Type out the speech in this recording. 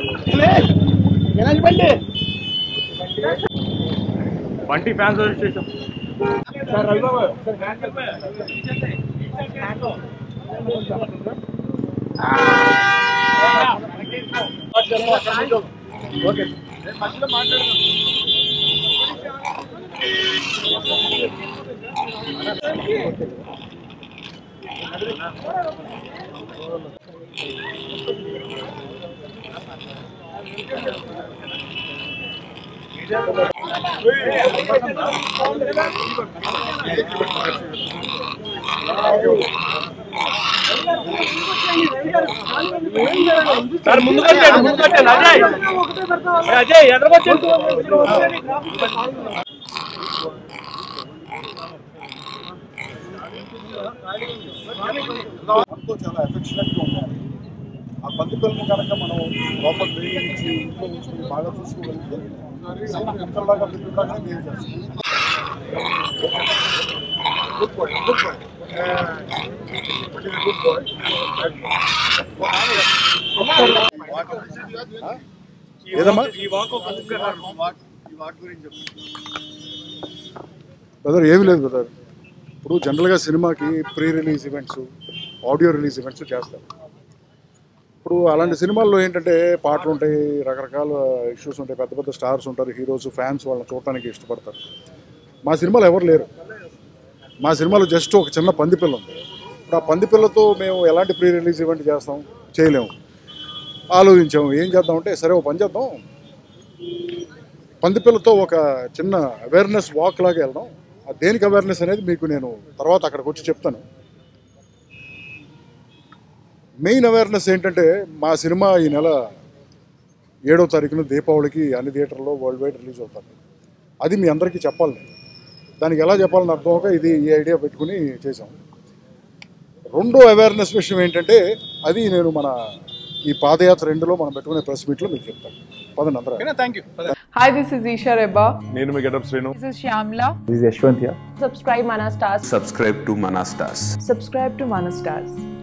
Bunty fans registration sir ముందు కట్టండి ముందు కట్టండి అజయ్ ఏ అజయ్ ఎదరకొచ్చండి మనతో చాలా ఎఫెక్షనెట్గా ఉండాలి ఆ బంతి పిల్లల్ని కనుక మనం లోపల వేయించి ఇంట్లో ఉంచుకుని బాగా చూసుకోగలిగితే సన్న కుక్కల్లాగా పిల్లలాగా బిహేవ్ చేస్తాం good boy good boy good boy ఏదమ్మా ఈ వాక్ ఒక బుక్ బ్రదర్ ఏమి లేదు బ్రదర్ ఇప్పుడు జనరల్గా సినిమాకి pre release events audio release events చేస్తారు ఇప్పుడు అలాంటి సినిమాల్లో ఏంటంటే పాటలు ఉంటాయి రకరకాల ఇష్యూస్ ఉంటాయి పెద్ద పెద్ద స్టార్స్ ఉంటారు హీరోస్ ఫ్యాన్స్ వాళ్ళని చూడటానికి ఇష్టపడతారు మా సినిమాలో ఎవరు లేరు మా సినిమాలో జస్ట్ ఒక చిన్న పందిపిల్ల ఉంది ఇప్పుడు ఆ పందిపిల్లతో మేము ఎలాంటి ప్రీ రిలీజ్ ఈవెంట్ చేస్తాం చేయలేము ఆలోచించాము ఏం చేద్దామంటే సరే ఒక పని చేద్దాం పందిపిల్లతో ఒక చిన్న అవేర్నెస్ వాక్ లాగా వెళ్దాం ఆ దేనికి అవేర్నెస్ అనేది మీకు నేను తర్వాత అక్కడికి వచ్చి చెప్తాను మెయిన్ అవేర్నెస్ ఏంటంటే మా సినిమా ఈ నెల ఏడో తారీఖున దీపావళికి అన్ని థియేటర్లో వరల్డ్ వైడ్ రిలీజ్ అవుతారు అది మీ అందరికీ చెప్పాలి నేను. దానికి ఎలా చెప్పాలని అర్థం అవ్వక ఇది ఈ ఐడియా పెట్టుకుని చేసాం రెండో అవేర్నెస్ విషయం ఏంటంటే అది నేను మన ఈ పాదయాత్ర రెండులో మనం పెట్టుకునే ప్రెస్ మీట్లో మీకు చెప్తాను పదండి అందరూ thank you Hi, this is Isha Reba. నేను మీ getup Srinu This is Shyamla. This is Yashwant here. subscribe Mana Stars. subscribe to Manastas. Subscribe to Mana Stars.